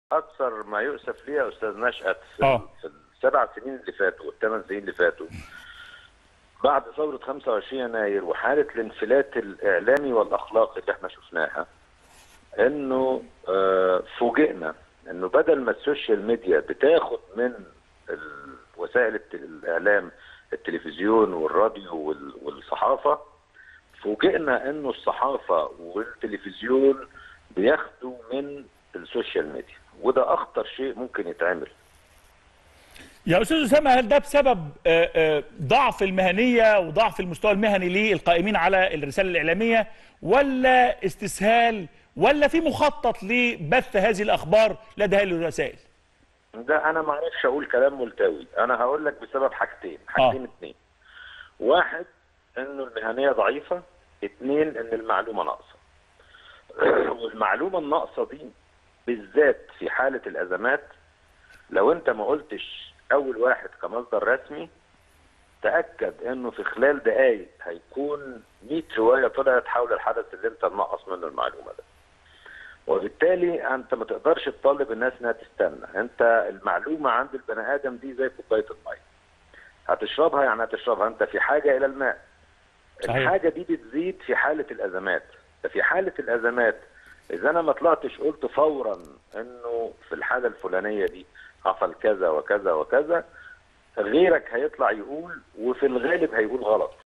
اكثر ما يؤسف ليه يا استاذ نشأت في, آه. في السبع سنين اللي فاتوا والثمان سنين اللي فاتوا بعد ثورة 25 يناير وحالة الانفلات الإعلامي والأخلاقي اللي احنا شفناها إنه آه، فوجئنا إنه بدل ما السوشيال ميديا بتاخد من ال- وسائل الت- الإعلام التلفزيون والراديو وال- والصحافة فوجئنا إنه الصحافة والتلفزيون بياخدوا من السوشيال ميديا وده أخطر شيء ممكن يتعمل يا استاذ اسامه هل ده بسبب آه، آه، ضعف المهنيه وضعف المستوى المهني للقائمين على الرساله الاعلاميه ولا استسهال ولا في مخطط لبث هذه الاخبار لدى هذه الرسائل؟ ده انا ما اعرفش اقول كلام ملتوي انا هقول لك بسبب حاجتين حاجتين آه. اتنين واحد انه المهنيه ضعيفه اتنين ان المعلومه ناقصه والمعلومه الناقصه دي بالذات في حاله الازمات لو انت ما قلتش اول واحد كمصدر رسمي تاكد انه في خلال دقائق هيكون 100 روايه طلعت حول الحدث اللي انت منقص منه المعلومه ده وبالتالي انت ما تقدرش تطالب الناس انها تستنى انت المعلومه عند البني ادم دي زي كوبايه الميه هتشربها يعني هتشربها انت في حاجه الى الماء صحيح. الحاجه دي بتزيد في حاله الازمات ففي حاله الازمات اذا انا ما طلعتش قلت فورا انه في الحاله الفلانيه دي حصل كذا وكذا وكذا غيرك هيطلع يقول وفي الغالب هيقول غلط